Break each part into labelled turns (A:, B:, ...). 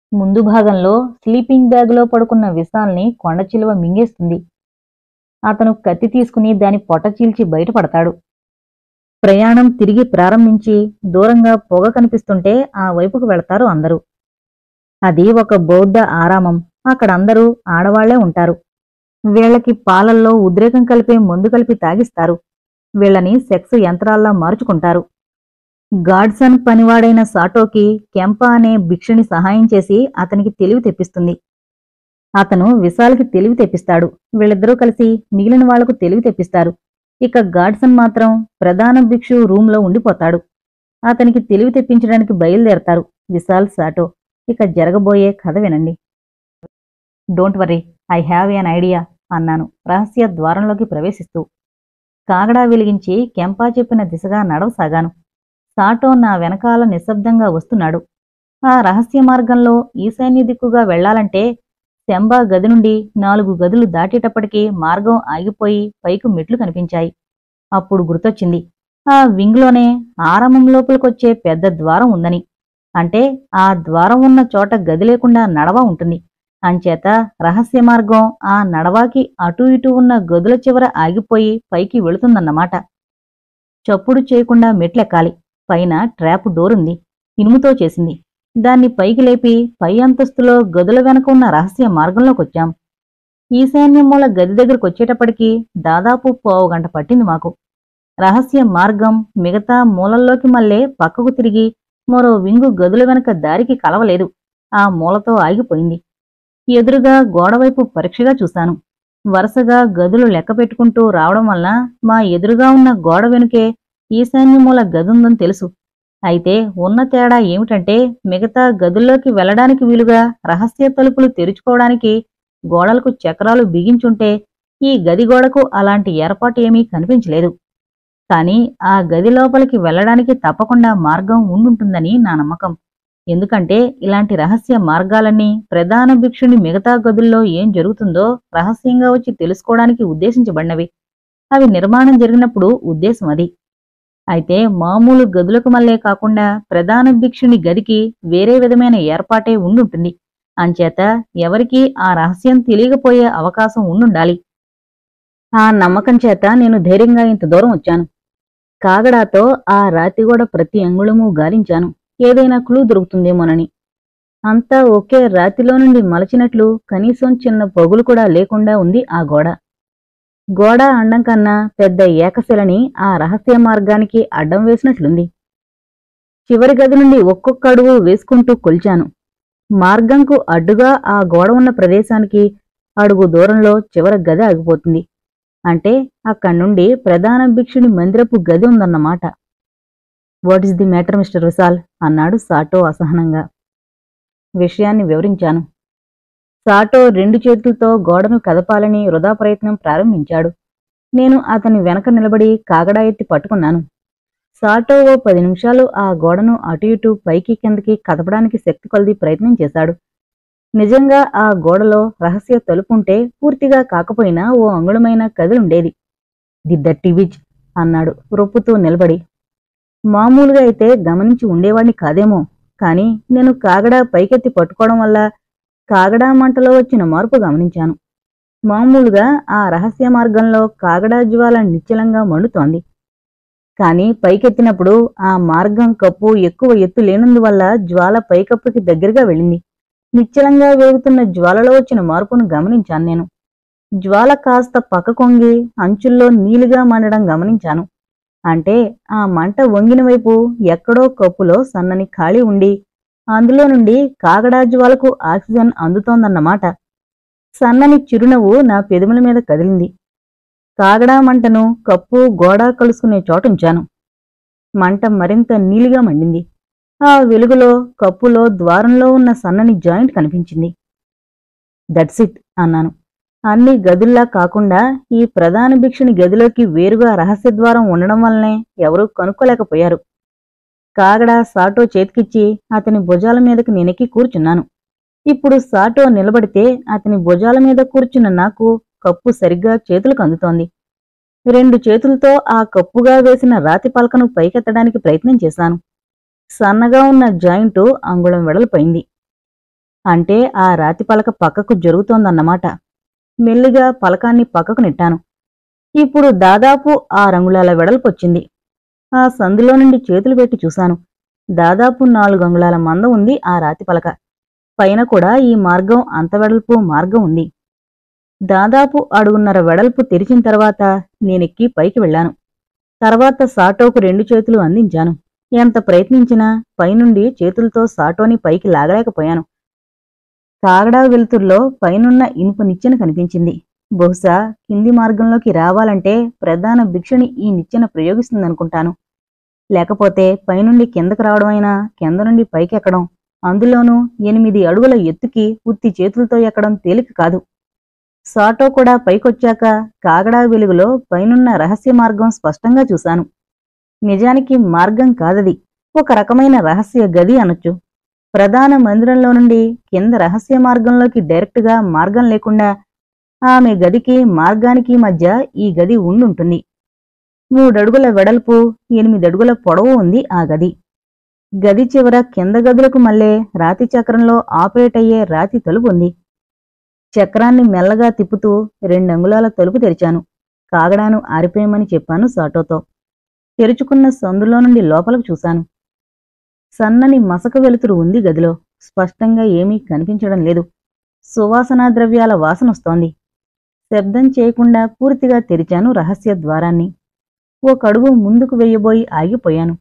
A: ముందు భాగంలో స్లీపింగ్ బ్యాగులో పడుకున్న విశాల్ని కొండచిలువ మింగేస్తుంది అతను కత్తి తీసుకుని దాని పొట్ట చీల్చి బయటపడతాడు ప్రయాణం తిరిగి ప్రారంభించి దూరంగా పొగ కనిపిస్తుంటే ఆ వైపుకు వెళతారు అందరూ అది ఒక బౌద్ధ ఆరామం అక్కడ అందరూ ఆడవాళ్లే ఉంటారు వీళ్ళకి పాలల్లో ఉద్రేకం కలిపే మందు కలిపి తాగిస్తారు వీళ్ళని సెక్స్ యంత్రాల్లా మార్చుకుంటారు గాడ్సన్ పనివాడైన సాటోకి కెంప అనే భిక్షుని సహాయం చేసి అతనికి తెలివి తెప్పిస్తుంది అతను విశాల్కి తెలివి తెప్పిస్తాడు వీళ్ళిద్దరూ కలిసి మిగిలిన వాళ్లకు తెలివి తెప్పిస్తారు ఇక గాడ్సన్ మాత్రం ప్రధాన భిక్షు రూంలో ఉండిపోతాడు అతనికి తెలివి తెప్పించడానికి బయలుదేరతారు విశాల్ సాటో ఇక జరగబోయే కథ వినండి don't worry I have an idea అన్నాను రహస్య ద్వారంలోకి ప్రవేశిస్తూ కాగడా వెలిగించి కెంపా చెప్పిన దిశగా నడవసాగాను సాటో నా వెనకాల నిశ్శబ్దంగా వస్తున్నాడు ఆ రహస్య మార్గంలో ఈశాన్య దిక్కుగా వెళ్లాలంటే శంబా గది నుండి నాలుగు గదులు దాటేటప్పటికీ మార్గం ఆగిపోయి పైకి మెట్లు కనిపించాయి అప్పుడు గుర్తొచ్చింది ఆ వింగ్లోనే ఆరామం లోపలికొచ్చే పెద్ద ద్వారం ఉందని అంటే ఆ ద్వారం ఉన్న చోట గది లేకుండా నడవ ఉంటుంది అంచేత రహస్య మార్గం ఆ నడవాకి అటూ ఇటూ ఉన్న గదుల చివర ఆగిపోయి పైకి వెళుతుందన్నమాట చప్పుడు చేయకుండా మెట్లెక్కాలి పైన ట్రాప్ డోరుంది ఇనుముతో చేసింది దాన్ని పైకి లేపి పై అంతస్తులో గదుల వెనక ఉన్న రహస్య మార్గంలోకొచ్చాం ఈశాన్య మూల గది దగ్గరకు వచ్చేటప్పటికి దాదాపు పావు గంట పట్టింది మాకు రహస్య మార్గం మిగతా మూలల్లోకి మళ్ళే పక్కకు తిరిగి మరో వింగు గదుల వెనక దారికి కలవలేదు ఆ మూలతో ఆగిపోయింది ఎదురుగా గోడవైపు పరీక్షగా చూశాను వరుసగా గదులు లెక్క పెట్టుకుంటూ రావడం వల్ల మా ఎదురుగా ఉన్న గోడ వెనుకే ఈశాన్యమూల గదుందని తెలుసు అయితే ఉన్న తేడా ఏమిటంటే మిగతా గదుల్లోకి వెళ్ళడానికి వీలుగా రహస్య తలుపులు తెరుచుకోవడానికి గోడలకు చక్రాలు బిగించుంటే ఈ గది గోడకు అలాంటి ఏర్పాటు ఏమీ కనిపించలేదు కాని ఆ గది లోపలికి వెళ్ళడానికి తప్పకుండా మార్గం ఉండుంటుందని నా నమ్మకం ఎందుకంటే ఇలాంటి రహస్య మార్గాలన్నీ ప్రధాన భిక్షుని మిగతా గదుల్లో ఏం జరుగుతుందో రహస్యంగా వచ్చి తెలుసుకోవడానికి ఉద్దేశించబడినవి అవి నిర్మాణం జరిగినప్పుడు ఉద్దేశం అది అయితే మామూలు గదులకు మళ్ళే కాకుండా ప్రధాన భిక్షుని గదికి వేరే విధమైన ఏర్పాటే ఉండుంటుంది అంచేత ఎవరికీ ఆ రహస్యం తెలియకపోయే అవకాశం ఉండుండాలి ఆ నమ్మకం చేత నేను ధైర్యంగా ఇంత దూరం వచ్చాను కాగడాతో ఆ రాతిగోడ ప్రతి అంగుళము గాలించాను ఏదైనా క్లూ దొరుకుతుందేమోనని అంతా ఒకే రాతిలో నుండి మలచినట్లు కనీసం చిన్న పొగులు కూడా లేకుండా ఉంది ఆ గోడ గోడ అండం కన్నా పెద్ద ఏకశిలని ఆ రహస్య మార్గానికి అడ్డం వేసినట్లుంది చివరి గది నుండి ఒక్కొక్క అడుగు వేసుకుంటూ కొల్చాను మార్గంకు అడ్డుగా ఆ గోడ ఉన్న ప్రదేశానికి అడుగు దూరంలో చివరి గది ఆగిపోతుంది అంటే అక్కడి నుండి ప్రధాన భిక్షుని మందిరపు గది ఉందన్నమాట what is the matter mister Vishal అన్నాడు సాటో అసహనంగా విషయాన్ని వివరించాను సాటో రెండు చేతులతో గోడను కదపాలని వృధా ప్రయత్నం ప్రారంభించాడు నేను అతని వెనక నిలబడి కాగడా ఎత్తి పట్టుకున్నాను సాటో ఓ పది నిమిషాలు ఆ గోడను అటు ఇటు పైకి కిందకి కదపడానికి శక్తి కొలది ప్రయత్నం చేశాడు నిజంగా ఆ గోడలో రహస్య తలుపుంటే పూర్తిగా కాకపోయినా ఓ అంగుళమైన కదిలుండేది ది దట్టి విజ్ అన్నాడు రొప్పుతూ నిలబడి మామూలుగా అయితే గమనించి ఉండేవాణ్ణి కాదేమో కాని నేను కాగడా పైకెత్తి పట్టుకోవడం వల్ల కాగడా మంటలో వచ్చిన మార్పు గమనించాను మామూలుగా ఆ రహస్య మార్గంలో కాగడా జ్వాల నిశ్చలంగా మండుతోంది కాని పైకెత్తినప్పుడు ఆ మార్గం కప్పు ఎక్కువ ఎత్తు లేనందువల్ల జ్వాల పైకప్పుకి దగ్గరగా వెళ్ళింది నిశ్చలంగా వేగుతున్న జ్వాలలో వచ్చిన మార్పును గమనించాను నేను జ్వాల కాస్త పక్క కొంగి అంచుల్లో నీలుగా మండడం గమనించాను అంటే ఆ మంట వంగిన వైపు ఎక్కడో కప్పులో సన్నని ఖాళీ ఉండి అందులో నుండి కాగడా జ్వాలకు ఆక్సిజన్ అందుతోందన్నమాట సన్నని చిరునవ్వు నా పెదముల మీద కదిలింది కాగడా మంటను కప్పు గోడ కలుసుకునే చోటుంచాను మంట మరింత నీలిగా మండింది ఆ వెలుగులో కప్పులో ద్వారంలో ఉన్న సన్నని జాయింట్ కనిపించింది దట్స్ ఇట్ అన్నాను అన్ని గదుల్లా కాకుండా ఈ ప్రధాన భిక్షుని గదిలోకి వేరుగా రహస్య ద్వారం ఉండడం వల్లనే ఎవరూ కనుక్కోలేకపోయారు కాగడా సాటో చేతికిచ్చి అతని భుజాల మీదకి నేనెక్కి కూర్చున్నాను ఇప్పుడు సాటో నిలబడితే అతని భుజాల మీద కూర్చున్న నాకు కప్పు సరిగ్గా చేతులకు అందుతోంది రెండు చేతులతో ఆ కప్పుగా వేసిన రాతి పలకను పైకెత్తడానికి ప్రయత్నం చేశాను సన్నగా ఉన్న జాయింటు అంగుళం వెడల్పైంది అంటే ఆ రాతి పలక పక్కకు జరుగుతోందన్నమాట మెల్లిగా పలకాన్ని పక్కకు నెట్టాను ఇప్పుడు దాదాపు ఆ రంగుళాల వెడల్పొచ్చింది ఆ సందులో నుండి చేతులు పెట్టి చూశాను దాదాపు నాలుగు అంగుళాల మంద ఉంది ఆ రాతి పలక పైన కూడా ఈ మార్గం అంత వెడల్పు మార్గం ఉంది దాదాపు అడుగున్నర వెడల్పు తెరిచిన తర్వాత నేనెక్కి పైకి వెళ్ళాను తర్వాత సాటోకు రెండు చేతులు అందించాను ఎంత ప్రయత్నించినా పైనుండి చేతులతో సాటోని పైకి లాగలేకపోయాను కాగడా వెలుతుర్లో పైనున్న ఇనుప నిచ్చెన కనిపించింది బహుశా కింది మార్గంలోకి రావాలంటే ప్రధాన భిక్షుని ఈ నిచ్చెన ప్రయోగిస్తుందనుకుంటాను లేకపోతే పైనుండి కిందకు రావడమైనా కింద నుండి పైకి ఎక్కడం అందులోనూ ఎనిమిది అడుగుల ఎత్తుకి ఉత్తి చేతులతో ఎక్కడం తేలిక కాదు సాటో కూడా పైకొచ్చాక కాగడా వెలుగులో పైనున్న రహస్య మార్గం స్పష్టంగా చూశాను నిజానికి మార్గం కాదది ఒక రకమైన రహస్య గది అనొచ్చు ప్రధాన మందిరంలో నుండి కింద రహస్య మార్గంలోకి డైరెక్టుగా మార్గం లేకుండా ఆమె గదికి మార్గానికి మధ్య ఈ గది ఉండుంటుంది మూడడుగుల వెడల్పు ఎనిమిదడుగుల పొడవు ఉంది ఆ గది గది చివర కింద గదులకు మళ్ళే రాతి చక్రంలో ఆపరేట్ అయ్యే రాతి తలుపు ఉంది చక్రాన్ని మెల్లగా తిప్పుతూ రెండంగుళాల తలుపు తెరిచాను కాగడాను ఆరిపోయమని చెప్పాను సాటోతో తెరుచుకున్న సందులో నుండి లోపలకు చూశాను సన్నని మసక వెలుతురు ఉంది గదిలో స్పష్టంగా ఏమీ కనిపించడం లేదు సువాసనా ద్రవ్యాల వాసనొస్తోంది శబ్దం చేయకుండా పూర్తిగా తెరిచాను రహస్య ద్వారాన్ని ఒకడుగు ముందుకు వెయ్యబోయి ఆగిపోయాను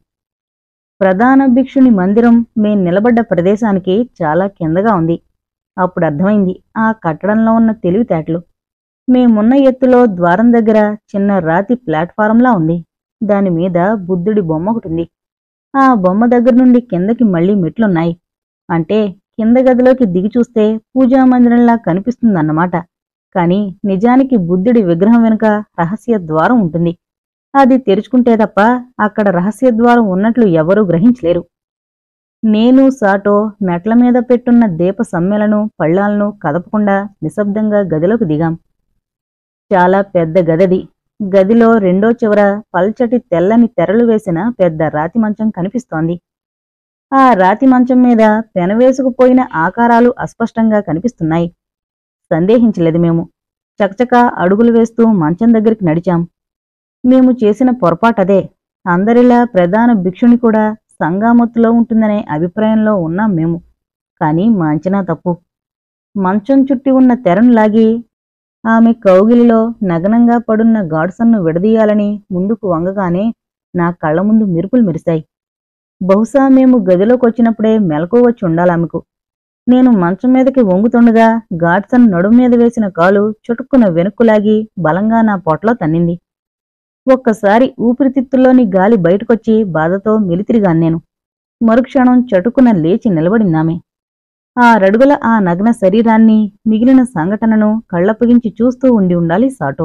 A: ప్రధాన భిక్షుని మందిరం మేం నిలబడ్డ ప్రదేశానికి చాలా కిందగా ఉంది అప్పుడు అర్థమైంది ఆ కట్టడంలో ఉన్న తెలివితేటలు మేమున్న ఎత్తులో ద్వారం దగ్గర చిన్న రాతి ప్లాట్ఫారంలా ఉంది దాని మీద బుద్ధుడి బొమ్మ ఒకటి ఉంది ఆ బొమ్మ దగ్గర నుండి కిందకి మళ్ళీ మెట్లున్నాయి అంటే కింద గదిలోకి దిగి చూస్తే పూజా మందిరంలా కనిపిస్తుందన్నమాట కాని నిజానికి బుద్ధుడి విగ్రహం వెనుక రహస్య ద్వారం ఉంటుంది అది తెరుచుకుంటే తప్ప అక్కడ రహస్య ద్వారం ఉన్నట్లు ఎవరూ గ్రహించలేరు నేను సాటో మెట్ల మీద పెట్టున్న దీప సమ్మెలను పళ్ళాలను కదపకుండా నిశ్శబ్దంగా గదిలోకి దిగాం చాలా పెద్ద గదది గదిలో రెండో చివర పల్చటి తెల్లని తెరలు వేసిన పెద్ద రాతి మంచం కనిపిస్తోంది ఆ రాతి మంచం మీద పెనవేసుకుపోయిన ఆకారాలు అస్పష్టంగా కనిపిస్తున్నాయి సందేహించలేదు మేము చకచకా అడుగులు వేస్తూ మంచం దగ్గరికి నడిచాం మేము చేసిన పొరపాటదే అందరిలా ప్రధాన భిక్షుని కూడా సంగామత్తులో ఉంటుందనే అభిప్రాయంలో ఉన్నాం మేము కానీ మా అంచనా తప్పు మంచం చుట్టి ఉన్న తెరను లాగి ఆమె కౌగిలిలో నగనంగా పడున్న గాడ్సన్ను విడదీయాలని ముందుకు వంగగానే నా కళ్ళ ముందు మెరుపులు మెరిశాయి బహుశా మేము గదిలోకొచ్చినప్పుడే మెలకు వచ్చి ఉండాలామెకు నేను మంచం మీదకి వంగుతుండగా గాడ్సన్ నడుం మీద వేసిన కాలు చుటుక్కున వెనుక్కులాగి బలంగా నా పొట్లో తన్నింది ఒక్కసారి ఊపిరితిత్తుల్లోని గాలి బయటకొచ్చి బాధతో మెలితిరిగాను నేను మరుక్షణం చటుకున లేచి నిలబడిందామె ఆ రడుగుల ఆ నగ్న శరీరాన్ని మిగిలిన సంఘటనను కళ్ళప్పగించి చూస్తూ ఉండి ఉండాలి సాటో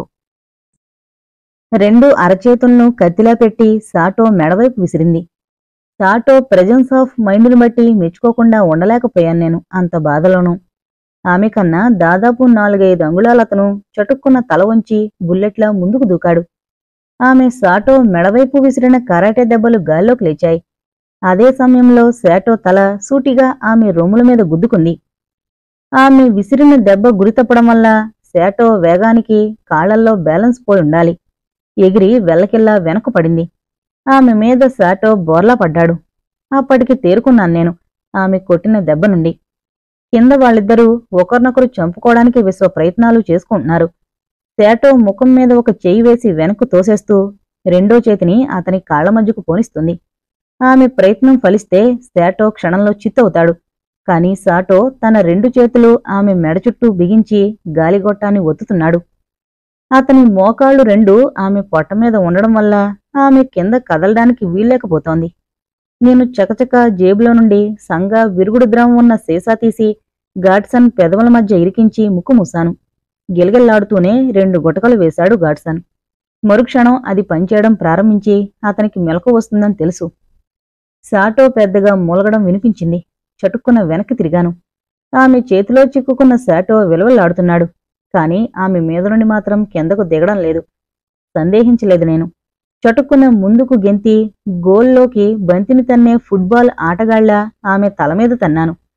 A: రెండు అరచేతులను కత్తిలా పెట్టి సాటో మెడవైపు విసిరింది సాటో ప్రెజెన్స్ ఆఫ్ మైండ్ని బట్టి మెచ్చుకోకుండా ఉండలేకపోయాను నేను అంత బాధలోనూ ఆమె కన్నా దాదాపు నాలుగైదు అంగుళాలతను చటుక్కున తల వంచి బుల్లెట్లా ముందుకు దూకాడు ఆమె సాటో మెడవైపు విసిరిన కరాటే దెబ్బలు గాల్లోకి లేచాయి అదే సమయంలో శాటో తల సూటిగా ఆమె రొమ్ముల మీద గుద్దుకుంది ఆమె విసిరిన దెబ్బ గురితప్పడం వల్ల శాటో వేగానికి కాళ్లల్లో బ్యాలెన్స్ పోయి ఉండాలి ఎగిరి వెల్లకిల్లా వెనక్కు పడింది ఆమె మీద శాటో బోర్లా పడ్డాడు అప్పటికి తేరుకున్నాను నేను ఆమె కొట్టిన దెబ్బ నుండి కింద వాళ్ళిద్దరూ ఒకరినొకరు చంపుకోవడానికి విశ్వ ప్రయత్నాలు చేసుకుంటున్నారు శాటో ముఖం మీద ఒక చెయ్యి వేసి వెనక్కు తోసేస్తూ రెండో చేతిని అతని కాళ్ల మధ్యకు పోనిస్తుంది ఆమె ప్రయత్నం ఫలిస్తే శాటో క్షణంలో చిత్తవుతాడు కాని సాటో తన రెండు చేతులు ఆమె మెడ చుట్టూ బిగించి గాలిగొట్టాన్ని ఒత్తుతున్నాడు అతని మోకాళ్లు రెండు ఆమె పొట్ట మీద ఉండడం వల్ల ఆమె కింద కదలడానికి వీల్లేకపోతోంది నేను చకచక జేబులో నుండి సంగా విరుగుడు ద్రవం ఉన్న సీసా తీసి గాడ్సన్ పెదవుల మధ్య ఇరికించి ముక్కు మూశాను గిలగిల్లాడుతూనే రెండు గుటకలు వేశాడు గాడ్సన్ మరుక్షణం అది పనిచేయడం ప్రారంభించి అతనికి మెలకు వస్తుందని తెలుసు సాటో పెద్దగా మూలగడం వినిపించింది చటుక్కున వెనక్కి తిరిగాను ఆమె చేతిలో చిక్కుకున్న శాటో విలవలాడుతున్నాడు కాని ఆమె మీద నుండి మాత్రం కిందకు దిగడం లేదు సందేహించలేదు నేను చటుక్కున ముందుకు గెంతి గోల్లోకి బంతిని తన్నే ఫుట్బాల్ ఆటగాళ్లా ఆమె తల మీద తన్నాను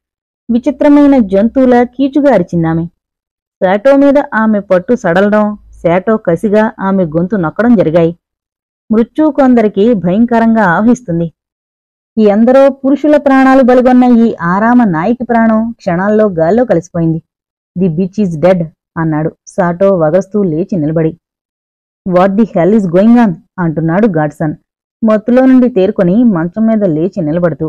A: విచిత్రమైన జంతువుల కీచుగా అరిచిందామె శాటో మీద ఆమె పట్టు సడలడం శాటో కసిగా ఆమె గొంతు నొక్కడం జరిగాయి మృత్యు కొందరికి భయంకరంగా ఆవహిస్తుంది ఈ ఎందరో పురుషుల ప్రాణాలు బలిగొన్న ఈ ఆరామ నాయకి ప్రాణం క్షణాల్లో గాల్లో కలిసిపోయింది ది బీచ్ ఈజ్ డెడ్ అన్నాడు సాటో వగస్తూ లేచి నిలబడి what the hell is going on అంటున్నాడు గాడ్సన్ మత్తులో నుండి తేరుకొని మంచం మీద లేచి నిలబడుతూ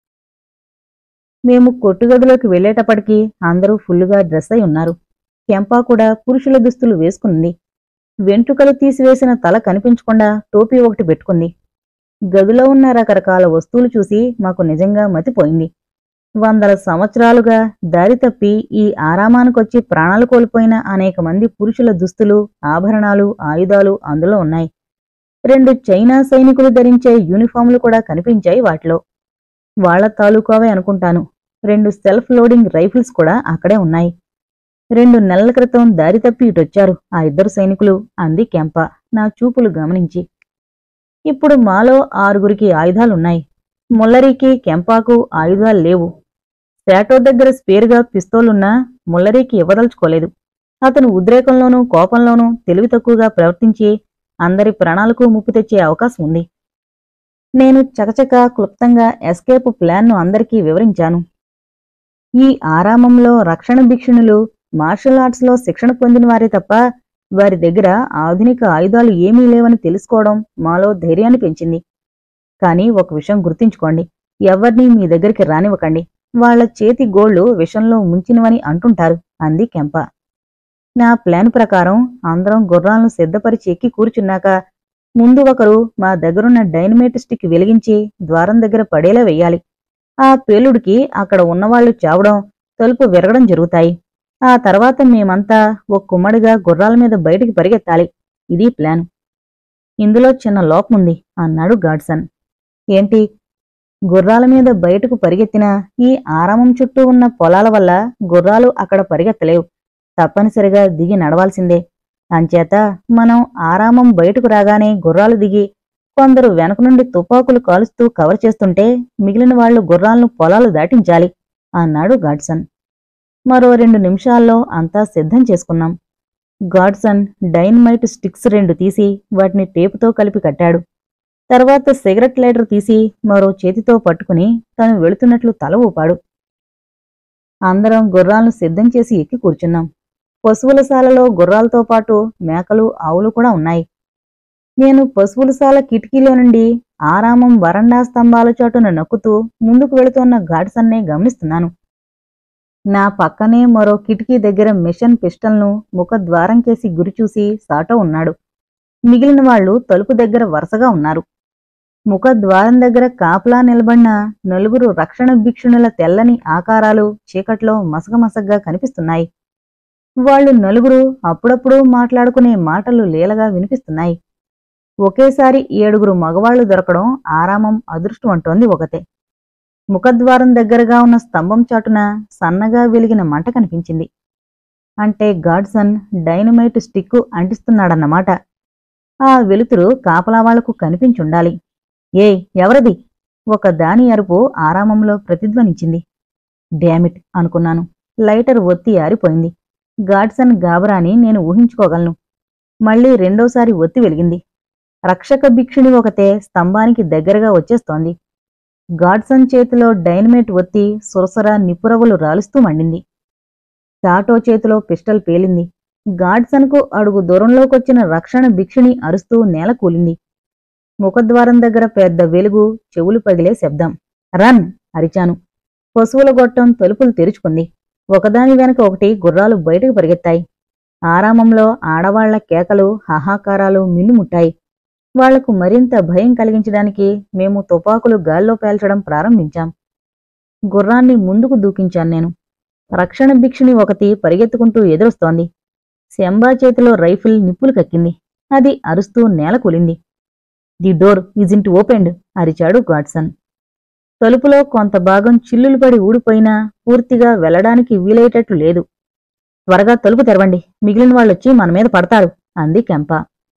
A: మేము కొట్టుగదిలోకి వెళ్లేటప్పటికీ అందరూ ఫుల్లుగా డ్రెస్ అయి ఉన్నారు కెంపా కూడా పురుషుల దుస్తులు వేసుకుంది వెంట్రుకలు తీసివేసిన తల కనిపించకుండా టోపీ ఒకటి పెట్టుకుంది గదిలో ఉన్న రకరకాల వస్తువులు చూసి మాకు నిజంగా మతిపోయింది వందల సంవత్సరాలుగా దారి తప్పి ఈ ఆరామానికొచ్చి ప్రాణాలు కోల్పోయిన అనేక మంది పురుషుల దుస్తులు ఆభరణాలు ఆయుధాలు అందులో ఉన్నాయి రెండు చైనా సైనికులు ధరించే యూనిఫామ్లు కూడా కనిపించాయి వాటిలో వాళ్ల తాలూకావే అనుకుంటాను రెండు సెల్ఫ్ లోడింగ్ రైఫిల్స్ కూడా అక్కడే ఉన్నాయి రెండు నెలల క్రితం దారి తప్పి ఇటొచ్చారు ఆ ఇద్దరు సైనికులు అంది కెంప నా చూపులు గమనించి ఇప్పుడు మాలో ఆరుగురికి ఆయుధాలున్నాయి ముల్లరికి కెంపాకు ఆయుధాలు లేవు శాటో దగ్గర స్పేరుగా పిస్తోలున్నా ముల్లరికి ఇవ్వదలుచుకోలేదు అతను ఉద్రేకంలోనూ కోపంలోనూ తెలివి తక్కువగా ప్రవర్తించి అందరి ప్రాణాలకు ముప్పు తెచ్చే అవకాశం ఉంది నేను చకచక క్లుప్తంగా ఎస్కేప్ ప్లాన్ను అందరికీ వివరించాను ఈ ఆరామంలో రక్షణ భిక్షునులు మార్షల్ ఆర్ట్స్లో శిక్షణ పొందిన వారే తప్ప వారి దగ్గర ఆధునిక ఆయుధాలు ఏమీ లేవని తెలుసుకోవడం మాలో ధైర్యాన్ని పెంచింది కానీ ఒక విషయం గుర్తుంచుకోండి ఎవ్వర్నీ మీ దగ్గరికి రానివ్వకండి వాళ్ళ చేతి గోళ్లు విషంలో ముంచినవని అంటుంటారు అంది కెంప నా ప్లాన్ ప్రకారం అందరం గుర్రాలను సిద్ధపరిచి ఎక్కి కూర్చున్నాక ముందు ఒకరు మా దగ్గరున్న డైనమేట్ స్టిక్ వెలిగించి ద్వారం దగ్గర పడేలా వెయ్యాలి ఆ పేలుడికి అక్కడ ఉన్నవాళ్లు చావడం తలుపు విరగడం జరుగుతాయి ఆ తర్వాత మేమంతా ఒక కుమ్మడిగా గుర్రాల మీద బయటికి పరిగెత్తాలి ఇది ప్లాన్ ఇందులో చిన్న లోపముంది అన్నాడు గాడ్సన్ ఏంటి గుర్రాల మీద బయటకు పరిగెత్తినా ఈ ఆరామం చుట్టూ ఉన్న పొలాల వల్ల గుర్రాలు అక్కడ పరిగెత్తలేవు తప్పనిసరిగా దిగి నడవాల్సిందే అంచేత మనం ఆరామం బయటకు రాగానే గుర్రాలు దిగి కొందరు వెనక నుండి తుపాకులు కాలుస్తూ కవర్ చేస్తుంటే మిగిలిన వాళ్లు గుర్రాలను పొలాలు దాటించాలి అన్నాడు గాడ్సన్ మరో రెండు నిమిషాల్లో అంతా సిద్ధం చేసుకున్నాం గాడ్సన్ డైనమైట్ స్టిక్స్ రెండు తీసి వాటిని టేపుతో కలిపి కట్టాడు తర్వాత సిగరెట్ లైటర్ తీసి మరో చేతితో పట్టుకుని తను వెళుతున్నట్లు తల ఊపాడు అందరం గుర్రాలను సిద్ధం చేసి ఎక్కి కూర్చున్నాం పశువుల శాలలో గుర్రాలతో పాటు మేకలు ఆవులు కూడా ఉన్నాయి నేను పశువుల శాల కిటికీలో నుండి ఆరామం వరండా స్తంభాల చాటున నొక్కుతూ ముందుకు వెళుతున్న గాడ్సన్నే గమనిస్తున్నాను నా పక్కనే మరో కిటికీ దగ్గర మిషన్ పిస్టల్ను ముఖద్వారం కేసి గురిచూసి సాటో ఉన్నాడు మిగిలిన వాళ్ళు తలుపు దగ్గర వరుసగా ఉన్నారు ముఖద్వారం దగ్గర కాపలా నిలబడిన నలుగురు రక్షణ భిక్షునుల తెల్లని ఆకారాలు చీకట్లో మసగమసగ్గా కనిపిస్తున్నాయి వాళ్ళు నలుగురు అప్పుడప్పుడు మాట్లాడుకునే మాటలు లీలగా వినిపిస్తున్నాయి ఒకేసారి ఏడుగురు మగవాళ్లు దొరకడం ఆరామం అదృష్టం అంటోంది ఒకతే ముఖద్వారం దగ్గరగా ఉన్న స్తంభం చాటున సన్నగా వెలిగిన మంట కనిపించింది అంటే గాడ్సన్ డైనమైట్ స్టిక్కు అంటిస్తున్నాడన్నమాట ఆ వెలుతురు కాపలా వాళ్లకు కనిపించుండాలి ఏయ్ ఎవరది ఒక దాని అరుపు ఆరామంలో ప్రతిధ్వనించింది డ్యామిట్ అనుకున్నాను లైటర్ ఒత్తి ఆరిపోయింది గాడ్సన్ గాబరాని నేను ఊహించుకోగలను మళ్ళీ రెండోసారి ఒత్తి వెలిగింది రక్షక భిక్షుని ఒకతే స్తంభానికి దగ్గరగా వచ్చేస్తోంది గాడ్సన్ చేతిలో డైనమేట్ ఒత్తి సురసర నిప్పురవ్వలు రాలుస్తూ మండింది చాటో చేతిలో పిస్టల్ పేలింది గాడ్సన్కు అడుగు దూరంలోకొచ్చిన రక్షణ భిక్షుని అరుస్తూ నేల కూలింది ముఖద్వారం దగ్గర పెద్ద వెలుగు చెవులు పగిలే శబ్దం రన్ అరిచాను పశువుల గొట్టం తలుపులు తెరుచుకుంది ఒకదాని వెనక ఒకటి గుర్రాలు బయటకు పరిగెత్తాయి ఆరామంలో ఆడవాళ్ల కేకలు హాహాకారాలు మిన్నుముట్టాయి వాళ్లకు మరింత భయం కలిగించడానికి మేము తుపాకులు గాల్లో పేల్చడం ప్రారంభించాం గుర్రాన్ని ముందుకు దూకించాను నేను రక్షణ భిక్షుని ఒకటి పరిగెత్తుకుంటూ ఎదురొస్తోంది శంబా చేతిలో రైఫిల్ నిప్పులు కక్కింది అది అరుస్తూ నేల కూలింది ది డోర్ ఇజింట్ ఓపెండ్ అరిచాడు గాడ్సన్ తలుపులో కొంత భాగం చిల్లులు పడి ఊడిపోయినా పూర్తిగా వెళ్లడానికి వీలయ్యేటట్లు లేదు త్వరగా తలుపు తెరవండి మిగిలిన వాళ్ళొచ్చి మన మీద పడతారు అంది కెంప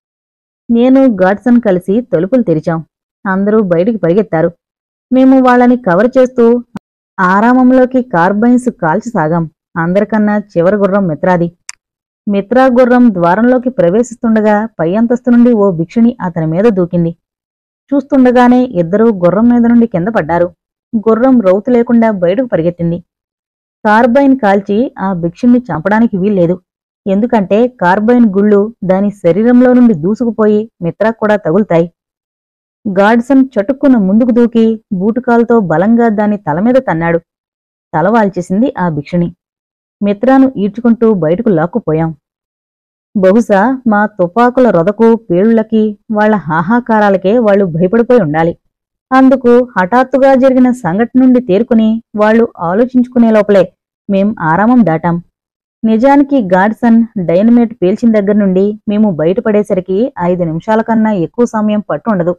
A: నేను గాడ్సన్ కలిసి తలుపులు తెరిచాం అందరూ బయటికి పరిగెత్తారు మేము వాళ్ళని కవర్ చేస్తూ ఆరామంలోకి కార్బైన్స్ కాల్చిసాగాం అందరికన్నా చివరి గుర్రం మిత్రాది మిత్రా గుర్రం ద్వారంలోకి ప్రవేశిస్తుండగా పై అంతస్తు నుండి ఓ భిక్షుని అతని మీద దూకింది చూస్తుండగానే ఇద్దరూ గుర్రం మీద నుండి కింద పడ్డారు గుర్రం రౌతు లేకుండా బయటకు పరిగెత్తింది కార్బైన్ కాల్చి ఆ భిక్షుణ్ణి చంపడానికి వీల్లేదు ఎందుకంటే కార్బైన్ గుళ్ళు దాని శరీరంలో నుండి దూసుకుపోయి మిత్రాకు కూడా తగులుతాయి గాడ్సన్ చటుక్కున ముందుకు దూకి బూటుకాలతో బలంగా దాని తల మీద తన్నాడు తల వాల్చేసింది ఆ భిక్షుని మిత్రాను ఈడ్చుకుంటూ బయటకు లాక్కుపోయాం బహుశా మా తుపాకుల రొదకు పేలుళ్ళకి వాళ్ల హాహాకారాలకే వాళ్ళు భయపడిపోయి ఉండాలి అందుకు హఠాత్తుగా జరిగిన సంఘటన నుండి తేరుకుని వాళ్ళు ఆలోచించుకునే లోపలే మేం ఆరామం దాటాం నిజానికి గాడ్సన్ డైనమేట్ పేల్చిన దగ్గర నుండి మేము బయటపడేసరికి ఐదు నిమిషాల కన్నా ఎక్కువ సమయం పట్టుండదు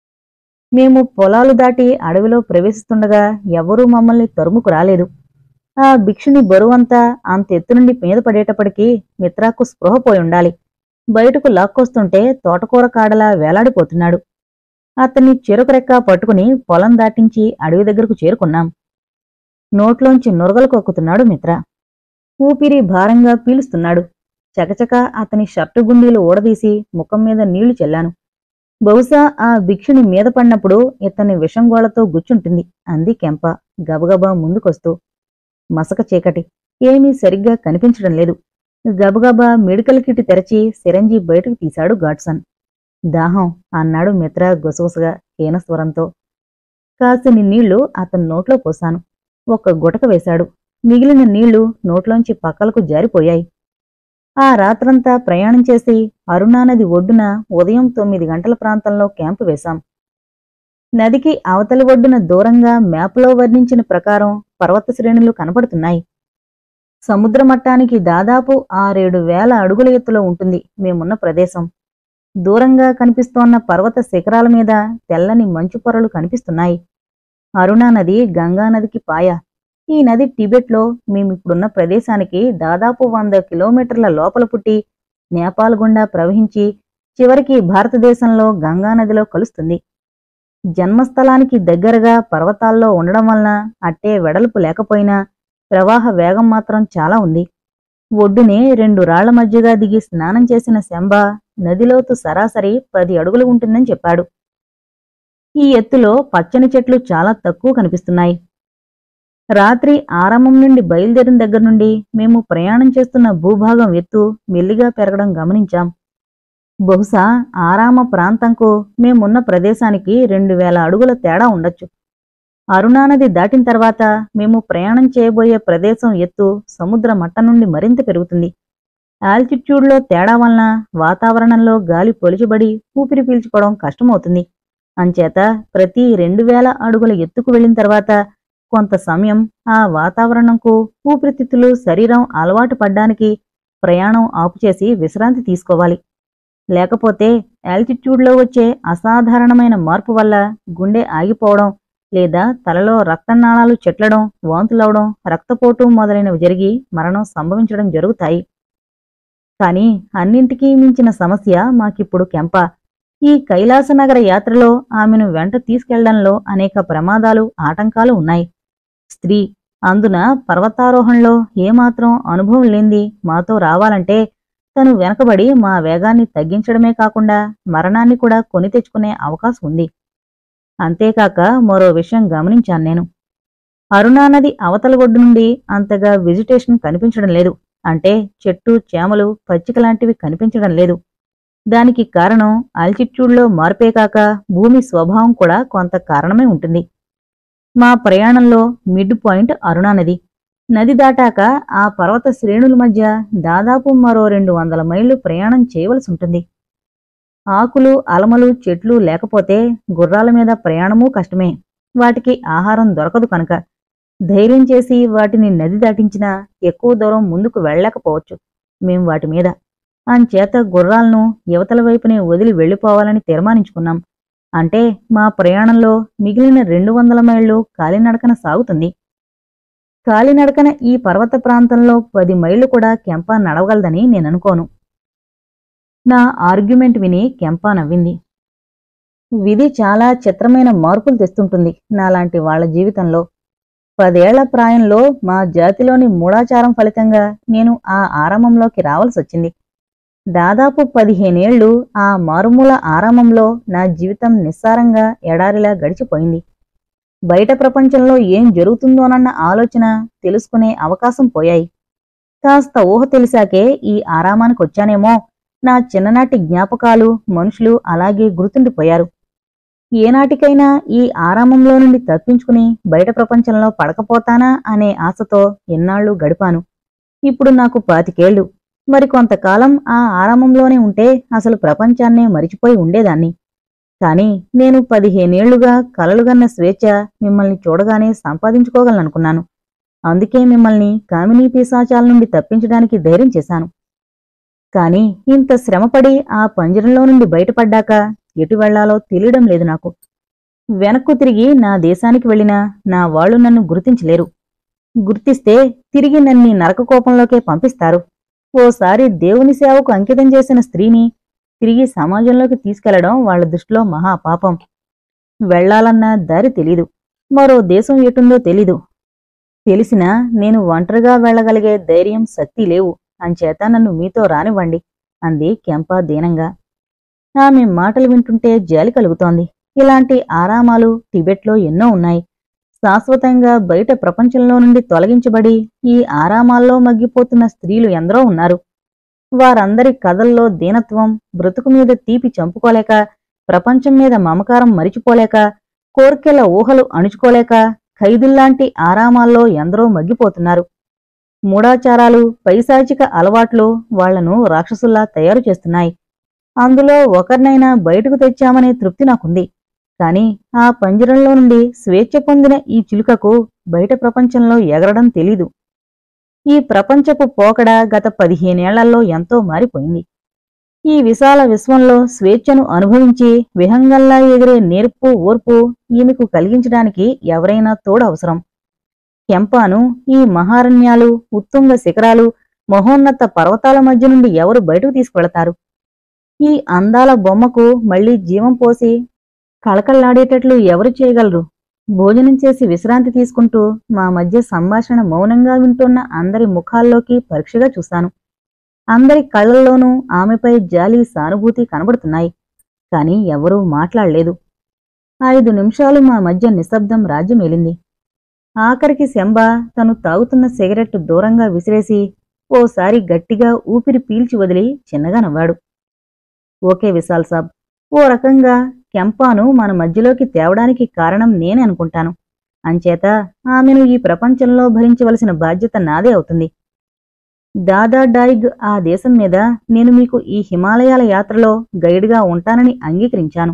A: మేము పొలాలు దాటి అడవిలో ప్రవేశిస్తుండగా ఎవరూ మమ్మల్ని తరుముకు రాలేదు ఆ భిక్షుని బరువంతా అంత ఎత్తు నుండి మీద పడేటప్పటికీ మిత్రాకు స్పృహ పోయి ఉండాలి బయటకు లాక్కొస్తుంటే తోటకూర కాడలా వేలాడిపోతున్నాడు అతన్ని చెరుకు రెక్క పట్టుకుని పొలం దాటించి అడవి దగ్గరకు చేరుకున్నాం నోట్లోంచి నురగలు కొక్కుతున్నాడు మిత్ర ఊపిరి భారంగా పీలుస్తున్నాడు చకచక అతని షర్టు గుండీలు ఊడదీసి ముఖం మీద నీళ్లు చెల్లాను బహుశా ఆ భిక్షుని మీద పడినప్పుడు ఇతన్ని విషంగోళతో గుచ్చుంటుంది అంది కెంప గబగబా ముందుకొస్తూ మసక చీకటి ఏమీ సరిగ్గా కనిపించడం లేదు గబగబా మెడికల్ కిట్ తెరచి సిరంజి బయటకు తీశాడు గాడ్సన్ దాహం అన్నాడు మిత్ర గుసగుసగా హీనస్వరంతో కాసిని నీళ్లు అతని నోట్లో పోశాను ఒక్క గుటక వేశాడు మిగిలిన నీళ్లు నోట్లోంచి పక్కలకు జారిపోయాయి ఆ రాత్రంతా ప్రయాణం చేసి అరుణానది ఒడ్డున ఉదయం తొమ్మిది గంటల ప్రాంతంలో క్యాంపు వేశాం నదికి అవతలి ఒడ్డున దూరంగా మ్యాప్లో వర్ణించిన ప్రకారం పర్వత శ్రేణులు కనపడుతున్నాయి సముద్ర మట్టానికి దాదాపు ఆరేడు వేల అడుగుల ఎత్తులో ఉంటుంది మేమున్న ప్రదేశం దూరంగా కనిపిస్తోన్న పర్వత శిఖరాల మీద తెల్లని మంచు పొరలు కనిపిస్తున్నాయి అరుణా నది గంగా నదికి పాయ ఈ నది టిబెట్లో మేమిప్పుడున్న ప్రదేశానికి దాదాపు వంద కిలోమీటర్ల లోపల పుట్టి నేపాల్ గుండా ప్రవహించి చివరికి భారతదేశంలో గంగా నదిలో కలుస్తుంది జన్మస్థలానికి దగ్గరగా పర్వతాల్లో ఉండడం వలన అట్టే వెడల్పు లేకపోయినా ప్రవాహ వేగం మాత్రం చాలా ఉంది ఒడ్డునే రెండు రాళ్ల మధ్యగా దిగి స్నానం చేసిన శంబ నదిలోతు సరాసరి పది అడుగులు ఉంటుందని చెప్పాడు ఈ ఎత్తులో పచ్చని చెట్లు చాలా తక్కువ కనిపిస్తున్నాయి రాత్రి ఆరంభం నుండి బయలుదేరిన దగ్గర నుండి మేము ప్రయాణం చేస్తున్న భూభాగం ఎత్తు మెల్లిగా పెరగడం గమనించాం బహుశా ఆరామ ప్రాంతంకు మేమున్న ప్రదేశానికి రెండు వేల అడుగుల తేడా ఉండొచ్చు అరుణానది దాటిన తర్వాత మేము ప్రయాణం చేయబోయే ప్రదేశం ఎత్తు సముద్ర మట్టం నుండి మరింత పెరుగుతుంది ఆల్టిట్యూడ్లో తేడా వలన వాతావరణంలో గాలి పొలిచిబడి ఊపిరి పీల్చుకోవడం కష్టమవుతుంది అంచేత ప్రతి రెండు వేల అడుగుల ఎత్తుకు వెళ్ళిన తర్వాత కొంత సమయం ఆ వాతావరణంకు ఊపిరితిత్తులు శరీరం అలవాటు పడ్డానికి ప్రయాణం ఆపుచేసి విశ్రాంతి తీసుకోవాలి లేకపోతే ఆల్టిట్యూడ్లో వచ్చే అసాధారణమైన మార్పు వల్ల గుండె ఆగిపోవడం లేదా తలలో రక్తనాళాలు చెట్లడం వాంతులవడం రక్తపోటు మొదలైనవి జరిగి మరణం సంభవించడం జరుగుతాయి కానీ అన్నింటికీ మించిన సమస్య మాకిప్పుడు కెంప ఈ కైలాసనగర యాత్రలో ఆమెను వెంట తీసుకెళ్లడంలో అనేక ప్రమాదాలు ఆటంకాలు ఉన్నాయి స్త్రీ అందున పర్వతారోహణలో ఏమాత్రం అనుభవం లేంది మాతో రావాలంటే తను వెనకబడి మా వేగాన్ని తగ్గించడమే కాకుండా మరణాన్ని కూడా కొని తెచ్చుకునే అవకాశం ఉంది అంతేకాక మరో విషయం గమనించాను నేను అరుణానది అవతల ఒడ్డు నుండి అంతగా వెజిటేషన్ కనిపించడం లేదు అంటే చెట్టు చేమలు పచ్చిక లాంటివి కనిపించడం లేదు దానికి కారణం ఆల్టిట్యూడ్లో మార్పే కాక భూమి స్వభావం కూడా కొంత కారణమే ఉంటుంది మా ప్రయాణంలో మిడ్ పాయింట్ అరుణానది నది దాటాక ఆ పర్వత శ్రేణుల మధ్య దాదాపు మరో రెండు వందల మైళ్ళు ప్రయాణం చేయవలసి ఉంటుంది ఆకులు అలమలు చెట్లు లేకపోతే గుర్రాల మీద ప్రయాణమూ కష్టమే వాటికి ఆహారం దొరకదు కనుక ధైర్యం చేసి వాటిని నది దాటించినా ఎక్కువ దూరం ముందుకు వెళ్ళలేకపోవచ్చు మేం వాటి మీద అంచేత గుర్రాలను యువతల వైపునే వదిలి వెళ్ళిపోవాలని తీర్మానించుకున్నాం అంటే మా ప్రయాణంలో మిగిలిన రెండు వందల మైళ్ళు కాలినడకన సాగుతుంది కాలినడకన ఈ పర్వత ప్రాంతంలో పది మైళ్ళు కూడా కెంప నడవగలదని నేననుకోను నా ఆర్గ్యుమెంట్ విని కెంప నవ్వింది విధి చాలా చిత్రమైన మార్పులు తెస్తుంటుంది నాలాంటి వాళ్ళ జీవితంలో పదేళ్ల ప్రాయంలో మా జాతిలోని మూఢాచారం ఫలితంగా నేను ఆ ఆరామంలోకి రావాల్సొచ్చింది దాదాపు పదిహేనేళ్లు ఆ మారుమూల ఆరామంలో నా జీవితం నిస్సారంగా ఎడారిలా గడిచిపోయింది బయట ప్రపంచంలో ఏం జరుగుతుందోనన్న ఆలోచన తెలుసుకునే అవకాశం పోయాయి కాస్త ఊహ తెలిసాకే ఈ ఆరామానికి వచ్చానేమో నా చిన్ననాటి జ్ఞాపకాలు మనుషులు అలాగే గుర్తుండిపోయారు ఏనాటికైనా ఈ ఆరామంలో నుండి తప్పించుకుని బయట ప్రపంచంలో పడకపోతానా అనే ఆశతో ఎన్నాళ్ళు గడిపాను ఇప్పుడు నాకు పాతికేళ్లు మరి కొంతకాలం ఆ ఆరామంలోనే ఉంటే అసలు ప్రపంచాన్నే మరిచిపోయి ఉండేదాన్ని కాని నేను పదిహేనేళ్లుగా కలలుగన్న స్వేచ్ఛ మిమ్మల్ని చూడగానే సంపాదించుకోగలననుకున్నాను అందుకే మిమ్మల్ని కామినీ పిశాచాల నుండి తప్పించడానికి ధైర్యం చేశాను కాని ఇంత శ్రమపడి ఆ పంజరంలో నుండి బయటపడ్డాక ఎటు వెళ్లాలో తెలియడం లేదు నాకు వెనక్కు తిరిగి నా దేశానికి వెళ్ళినా నా వాళ్ళు నన్ను గుర్తించలేరు గుర్తిస్తే తిరిగి నన్ని నరకకోపంలోకే పంపిస్తారు ఓసారి దేవుని సేవకు అంకితం చేసిన స్త్రీని తిరిగి సమాజంలోకి తీసుకెళ్లడం వాళ్ళ దృష్టిలో మహాపాపం వెళ్లాలన్న దారి తెలీదు మరో దేశం ఎటుందో తెలీదు తెలిసినా నేను ఒంటరిగా వెళ్ళగలిగే ధైర్యం శక్తి లేవు అంచేత నన్ను మీతో రానివ్వండి అంది కెంప దీనంగా ఆమె మాటలు వింటుంటే జాలి కలుగుతోంది ఇలాంటి ఆరామాలు టిబెట్లో ఎన్నో ఉన్నాయి శాశ్వతంగా బయట ప్రపంచంలో నుండి తొలగించబడి ఈ ఆరామాల్లో మగ్గిపోతున్న స్త్రీలు ఎందరో ఉన్నారు వారందరి కథల్లో దీనత్వం బ్రతుకు మీద తీపి చంపుకోలేక ప్రపంచం మీద మమకారం మరిచిపోలేక కోర్కెల ఊహలు అణుచుకోలేక ఖైదుల్లాంటి ఆరామాల్లో ఎందరో మగ్గిపోతున్నారు మూఢాచారాలు పైశాచిక అలవాట్లు వాళ్లను రాక్షసుల్లా తయారు చేస్తున్నాయి అందులో ఒకరినైనా బయటకు తెచ్చామనే తృప్తి నాకుంది కాని ఆ పంజరంలో నుండి స్వేచ్ఛ పొందిన ఈ చిలుకకు బయట ప్రపంచంలో ఎగరడం తెలీదు ఈ ప్రపంచపు పోకడ గత పదిహేనేళ్లలో ఎంతో మారిపోయింది ఈ విశాల విశ్వంలో స్వేచ్ఛను అనుభవించి విహంగంలా ఎగిరే నేర్పు ఓర్పు ఈమెకు కలిగించడానికి ఎవరైనా తోడు అవసరం కెంపాను ఈ మహారణ్యాలు ఉత్తుంగ శిఖరాలు మహోన్నత పర్వతాల మధ్య నుండి ఎవరు బయటకు తీసుకువెళతారు ఈ అందాల బొమ్మకు మళ్లీ జీవం పోసి కళకళ్లాడేటట్లు ఎవరు చేయగలరు భోజనం చేసి విశ్రాంతి తీసుకుంటూ మా మధ్య సంభాషణ మౌనంగా వింటున్న అందరి ముఖాల్లోకి పరీక్షగా చూశాను అందరి కళ్ళల్లోనూ ఆమెపై జాలి సానుభూతి కనబడుతున్నాయి కాని ఎవరూ మాట్లాడలేదు ఐదు నిమిషాలు మా మధ్య నిశ్శబ్దం రాజ్యమేలింది ఆఖరికి శంబ తను తాగుతున్న సిగరెట్ దూరంగా విసిరేసి ఓసారి గట్టిగా ఊపిరి పీల్చి వదిలి చిన్నగా నవ్వాడు ఓకే విశాల్ సాబ్ ఓ రకంగా కెంపాను మన మధ్యలోకి తేవడానికి కారణం నేనే అనుకుంటాను అంచేత ఆమెను ఈ ప్రపంచంలో భరించవలసిన బాధ్యత నాదే అవుతుంది దాదా డైగ్ ఆ దేశం మీద నేను మీకు ఈ హిమాలయాల యాత్రలో గైడ్గా ఉంటానని అంగీకరించాను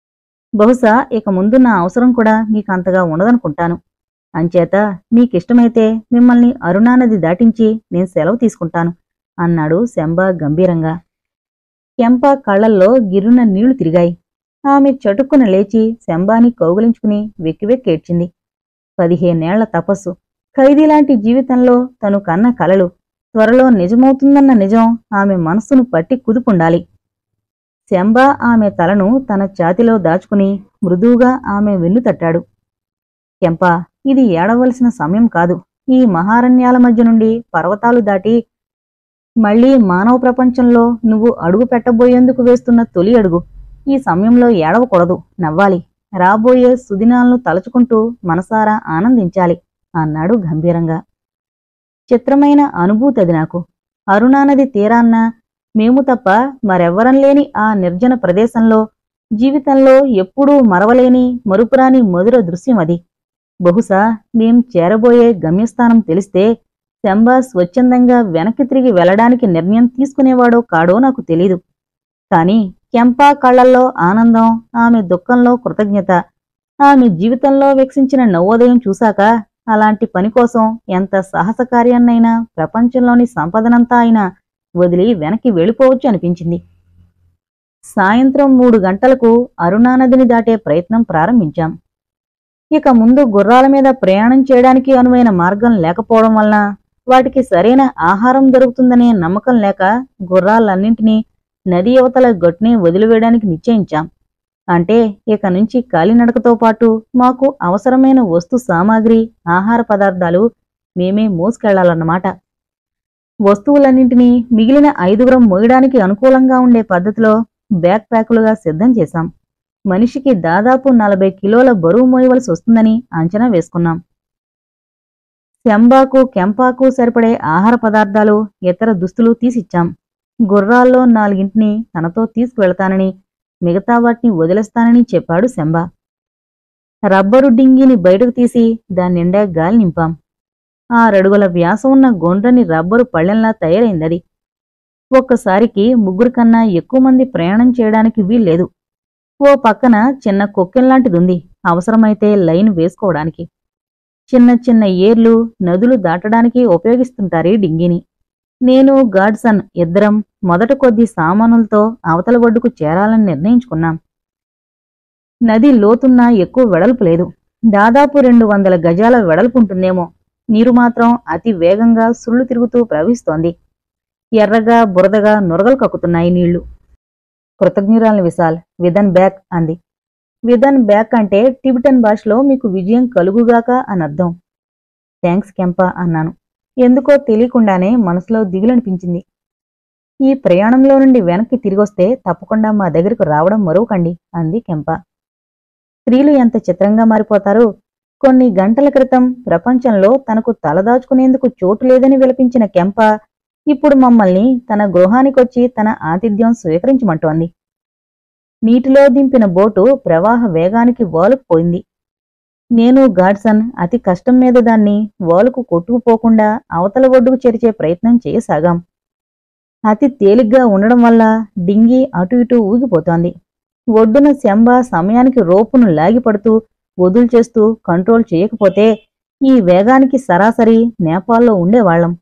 A: బహుశా ఇక ముందు నా అవసరం కూడా మీకు అంతగా ఉండదనుకుంటాను అంచేత మీకిష్టమైతే మిమ్మల్ని అరుణానది దాటించి నేను సెలవు తీసుకుంటాను అన్నాడు శంబ గంభీరంగా కెంప కళ్ళల్లో గిర్రున నీళ్లు తిరిగాయి ఆమె చటుక్కున లేచి శంబాని కౌగిలించుకుని వెక్కివెక్కేడ్చింది పదిహేనేళ్ల తపస్సు ఖైదీలాంటి జీవితంలో తను కన్న కలలు త్వరలో నిజమవుతుందన్న నిజం ఆమె మనస్సును పట్టి కుదుపుండాలి శంబ ఆమె తలను తన ఛాతిలో దాచుకుని మృదువుగా ఆమె వెన్ను తట్టాడు కెంప ఇది ఏడవలసిన సమయం కాదు ఈ మహారణ్యాల మధ్య నుండి పర్వతాలు దాటి మళ్ళీ మానవ ప్రపంచంలో నువ్వు అడుగు పెట్టబోయేందుకు వేస్తున్న తొలి అడుగు ఈ సమయంలో ఏడవకూడదు నవ్వాలి రాబోయే సుదినాలను తలుచుకుంటూ మనసారా ఆనందించాలి అన్నాడు గంభీరంగా చిత్రమైన అనుభూతి అది నాకు అరుణానది తీరాన్న మేము తప్ప మరెవ్వరం లేని ఆ నిర్జన ప్రదేశంలో జీవితంలో ఎప్పుడూ మరవలేని మరుపురాని మధుర దృశ్యం అది బహుశా మేం చేరబోయే గమ్యస్థానం తెలిస్తే శంబా స్వచ్ఛందంగా వెనక్కి తిరిగి వెళ్ళడానికి నిర్ణయం తీసుకునేవాడో కాడో నాకు తెలీదు కాని కెంపా కళ్ళల్లో ఆనందం ఆమె దుఃఖంలో కృతజ్ఞత ఆమె జీవితంలో వికసించిన నవోదయం చూశాక అలాంటి పని కోసం ఎంత సాహసకార్యాన్నైనా ప్రపంచంలోని సంపదనంతా అయినా వదిలి వెనక్కి వెళ్ళిపోవచ్చు అనిపించింది సాయంత్రం మూడు గంటలకు అరుణానదిని దాటే ప్రయత్నం ప్రారంభించాం ఇక ముందు గుర్రాల మీద ప్రయాణం చేయడానికి అనువైన మార్గం లేకపోవడం వలన వాటికి సరైన ఆహారం దొరుకుతుందనే నమ్మకం లేక గుర్రాలన్నింటినీ నది యువతల గట్టునే వదిలివేయడానికి నిశ్చయించాం అంటే ఇక నుంచి కాలినడకతో పాటు మాకు అవసరమైన వస్తు సామాగ్రి ఆహార పదార్థాలు మేమే మోసుకెళ్లాలన్నమాట వస్తువులన్నింటినీ మిగిలిన ఐదుగురం మోయడానికి అనుకూలంగా ఉండే పద్ధతిలో బ్యాక్ ప్యాకులుగా సిద్ధం చేశాం మనిషికి దాదాపు నలభై కిలోల బరువు మోయవలసి వస్తుందని అంచనా వేసుకున్నాం శంబాకు కెంపాకు సరిపడే ఆహార పదార్థాలు ఇతర దుస్తులు తీసిచ్చాం గుర్రాల్లో నాలుగింటిని తనతో తీసుకువెళతానని మిగతా వాటిని వదిలేస్తానని చెప్పాడు శంబా రబ్బరు డింగిని బయటకు తీసి దాని నిండా గాలి నింపాం ఆరడుగుల వ్యాసం ఉన్న గొండ్రని రబ్బరు పళ్ళెంలా తయారైందది ఒక్కసారికి ముగ్గురు కన్నా ఎక్కువ మంది ప్రయాణం చేయడానికి వీల్లేదు ఓ పక్కన చిన్న కొక్కెంలాంటిదుంది అవసరమైతే లైన్ వేసుకోవడానికి చిన్న చిన్న ఏర్లు నదులు దాటడానికి ఉపయోగిస్తుంటారీ డింగిని నేను గాడ్సన్ ఇద్దరం మొదట కొద్ది సామానులతో అవతల ఒడ్డుకు చేరాలని నిర్ణయించుకున్నాం నది లోతున్నా ఎక్కువ వెడల్పు లేదు దాదాపు రెండు వందల గజాల వెడల్పుంటుందేమో నీరు మాత్రం అతి వేగంగా సుళ్ళు తిరుగుతూ ప్రవహిస్తోంది ఎర్రగా బురదగా నురగలు కక్కుతున్నాయి నీళ్లు కృతజ్ఞురాలు విశాల్ విదన్ బ్యాక్ అంది విదన్ బ్యాక్ అంటే టిబిటన్ భాషలో మీకు విజయం కలుగుగాక అని అర్థం థ్యాంక్స్ కెంపా అన్నాను ఎందుకో తెలియకుండానే మనసులో దిగులనిపించింది ఈ ప్రయాణంలో నుండి వెనక్కి తిరిగొస్తే తప్పకుండా మా దగ్గరకు రావడం మరువకండి అంది కెంప స్త్రీలు ఎంత చిత్రంగా మారిపోతారో కొన్ని గంటల క్రితం ప్రపంచంలో తనకు తలదాచుకునేందుకు చోటు లేదని విలపించిన కెంప ఇప్పుడు మమ్మల్ని తన గృహానికొచ్చి తన ఆతిథ్యం స్వీకరించమంటోంది నీటిలో దింపిన బోటు ప్రవాహ వేగానికి వాలుకుపోయింది నేను గాడ్సన్ అతి కష్టం మీద దాన్ని వాలుకు కొట్టుకుపోకుండా అవతల ఒడ్డుకు చేర్చే ప్రయత్నం చేయసాగాం అతి తేలిగ్గా ఉండడం వల్ల డింగి అటు ఇటు ఊగిపోతోంది ఒడ్డున శంబ సమయానికి రోపును లాగిపడుతూ వదులు చేస్తూ కంట్రోల్ చేయకపోతే ఈ వేగానికి సరాసరి నేపాల్లో ఉండేవాళ్లం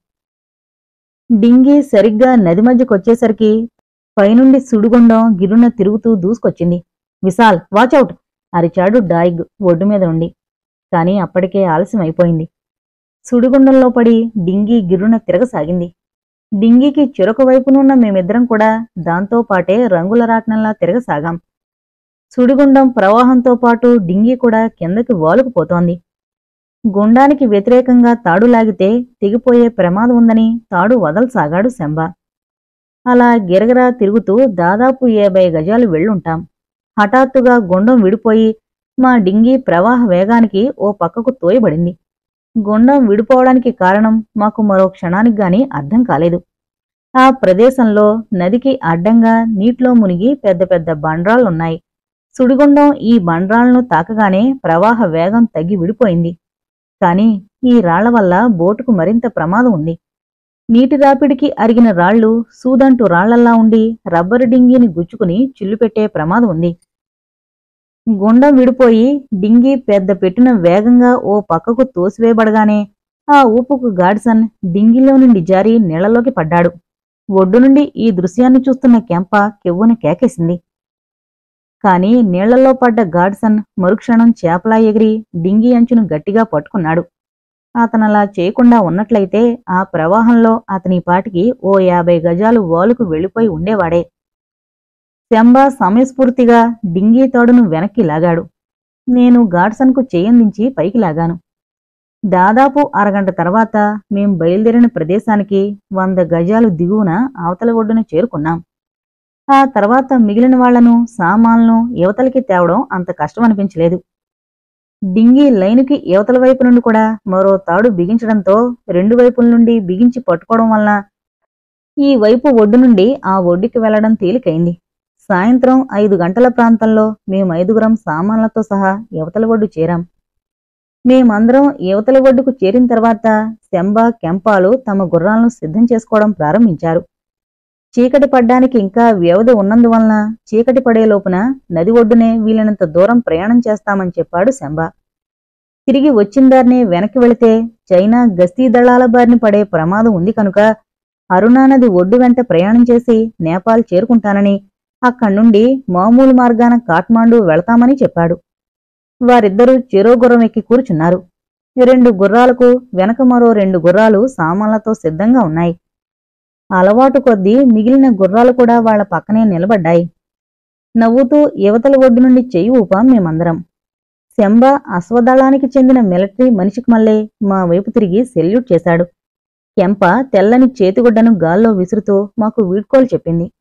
A: డింగి సరిగ్గా నది మధ్యకొచ్చేసరికి పైనుండి సుడిగుండం గిరున తిరుగుతూ దూసుకొచ్చింది విశాల్ వాచౌట్ అరిచాడు డాయిగ్ ఒడ్డు మీద ఉండి కాని అప్పటికే ఆలస్యం అయిపోయింది సుడిగుండంలో పడి డింగి గిరున తిరగసాగింది డింగికి చెరొక వైపునున్న మేమిద్దరం కూడా దాంతో పాటే రంగుల రాట్నంలా తిరగసాగాం సుడిగుండం ప్రవాహంతో పాటు డింగి కూడా కిందకి వాలుకుపోతోంది గుండానికి వ్యతిరేకంగా తాడు లాగితే తెగిపోయే ప్రమాదం ఉందని తాడు వదలసాగాడు శంబ అలా గిరగిరా తిరుగుతూ దాదాపు యాభై గజాలు వెళ్ళుంటాం హఠాత్తుగా గుండం విడిపోయి మా డింగి ప్రవాహ వేగానికి ఓ పక్కకు తోయబడింది గుండం విడిపోవడానికి కారణం మాకు మరో క్షణానికి గాని అర్థం కాలేదు ఆ ప్రదేశంలో నదికి అడ్డంగా నీటిలో మునిగి పెద్ద పెద్ద బండ్రాళ్లున్నాయి సుడిగుండం ఈ బండ్రాళ్లను తాకగానే ప్రవాహ వేగం తగ్గి విడిపోయింది కాని ఈ రాళ్ల వల్ల బోటుకు మరింత ప్రమాదం ఉంది నీటి రాపిడికి అరిగిన రాళ్లు సూదంటు రాళ్లల్లా ఉండి రబ్బరు డింగిని గుచ్చుకుని చిల్లుపెట్టే ప్రమాదం ఉంది గుండం విడిపోయి డింగి పెద్ద పెట్టిన వేగంగా ఓ పక్కకు తోసివేయబడగానే ఆ ఊపుకు గాడ్సన్ డింగిలో నుండి జారి నీళ్లలోకి పడ్డాడు ఒడ్డు నుండి ఈ దృశ్యాన్ని చూస్తున్న కెంప కెవ్వున కేకేసింది కాని నీళ్లలో పడ్డ గాడ్సన్ మరుక్షణం చేపలా ఎగిరి డింగి అంచును గట్టిగా పట్టుకున్నాడు అతనలా చేయకుండా ఉన్నట్లయితే ఆ ప్రవాహంలో అతని పాటికి ఓ యాభై గజాలు వాలుకు వెళ్ళిపోయి ఉండేవాడే శంబ సమయస్ఫూర్తిగా డింగీ తాడును వెనక్కి లాగాడు నేను గాడ్సన్కు చేయందించి పైకి లాగాను దాదాపు అరగంట తర్వాత మేం బయలుదేరిన ప్రదేశానికి వంద గజాలు దిగువన అవతల ఒడ్డున చేరుకున్నాం ఆ తర్వాత మిగిలిన వాళ్లను సామాన్లను యువతలకి తేవడం అంత కష్టం అనిపించలేదు డింగి లైనుకి యువతల వైపు నుండి కూడా మరో తాడు బిగించడంతో రెండు వైపుల నుండి బిగించి పట్టుకోవడం వలన ఈ వైపు ఒడ్డు నుండి ఆ ఒడ్డుకి వెళ్లడం తేలికైంది సాయంత్రం ఐదు గంటల ప్రాంతంలో మేము ఐదుగురం సామాన్లతో సహా యువతల ఒడ్డు చేరాం మేమందరం యువతల ఒడ్డుకు చేరిన తర్వాత శంబ కెంపాలు తమ గుర్రాలను సిద్ధం చేసుకోవడం ప్రారంభించారు చీకటి పడ్డానికి ఇంకా వ్యవధి ఉన్నందువలన చీకటి పడే లోపున నది ఒడ్డునే వీలైనంత దూరం ప్రయాణం చేస్తామని చెప్పాడు శంబ తిరిగి వచ్చిందారినే వెనక్కి వెళితే చైనా గస్తీ దళాల బారిన పడే ప్రమాదం ఉంది కనుక అరుణా నది ఒడ్డు వెంట ప్రయాణం చేసి నేపాల్ చేరుకుంటానని అక్కడ్నుండి మామూలు మార్గాన కాట్మాండు వెళతామని చెప్పాడు వారిద్దరూ చెరో గుర్రం ఎక్కి కూర్చున్నారు రెండు గుర్రాలకు వెనక మరో రెండు గుర్రాలు సామాన్లతో సిద్ధంగా ఉన్నాయి అలవాటు కొద్దీ మిగిలిన గుర్రాలు కూడా వాళ్ల పక్కనే నిలబడ్డాయి నవ్వుతూ యువతల ఒడ్డు నుండి చెయ్యి ఊపాం మేమందరం శంబ అశ్వదళానికి చెందిన మిలిటరీ మనిషికి మళ్ళీ మా వైపు తిరిగి సెల్యూట్ చేశాడు కెంప తెల్లని చేతిగుడ్డను గాల్లో విసురుతూ మాకు వీడ్కోలు చెప్పింది